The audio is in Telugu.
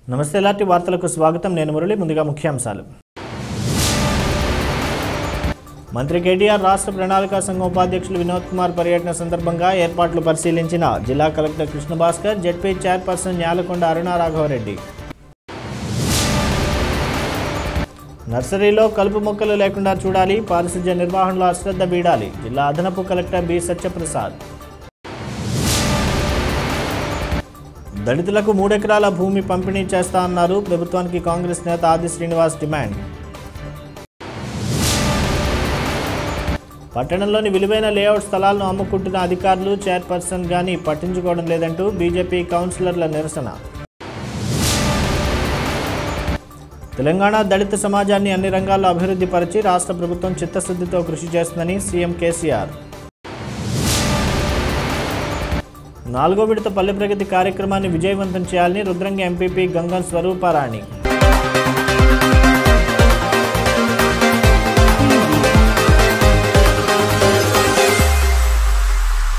నమస్తే లాంటి వార్తలకు స్వాగతం నేను మురళి ముందుగా ముఖ్యాంశాలు మంత్రి కేటీఆర్ రాష్ట్ర ప్రణాళికా సంఘం ఉపాధ్యక్షులు వినోద్ కుమార్ పర్యటన సందర్భంగా ఏర్పాట్లు పరిశీలించిన జిల్లా collector Krishnabhaskar ZP chairperson Nyalakonda Aruna Raghavareddy నర్సరీలో కలుపు మొక్కలు లేకుండా చూడాలి పారిశుధ్య నిర్వహణలో అశ్రద్ధ వీడాలి జిల్లా అదనపు కలెక్టర్ బి సత్యప్రసాద్ దళితులకు మూడెకరాల భూమి పంపిణీ చేస్తా అన్నారు ప్రభుత్వానికి కాంగ్రెస్ నేత ఆది శ్రీనివాస్ డిమాండ్ పట్టణంలోని విలువైన లేఅవుట్ స్థలాలను అమ్ముకుంటున్న అధికారులు చైర్పర్సన్ గాని పట్టించుకోవడం లేదంటూ బీజేపీ కౌన్సిలర్ల నిరసన తెలంగాణ దళిత సమాజాన్ని అన్ని రంగాల్లో అభివృద్ధి పరిచి రాష్ట్ర ప్రభుత్వం చిత్తశుద్ధితో కృషి చేస్తుందని సీఎం కేసీఆర్ నాలుగో విడత పల్లె ప్రగతి కార్యక్రమాన్ని విజయవంతం చేయాలని రుద్రంగి ఎంపీపీ గంగం స్వరూపారాణి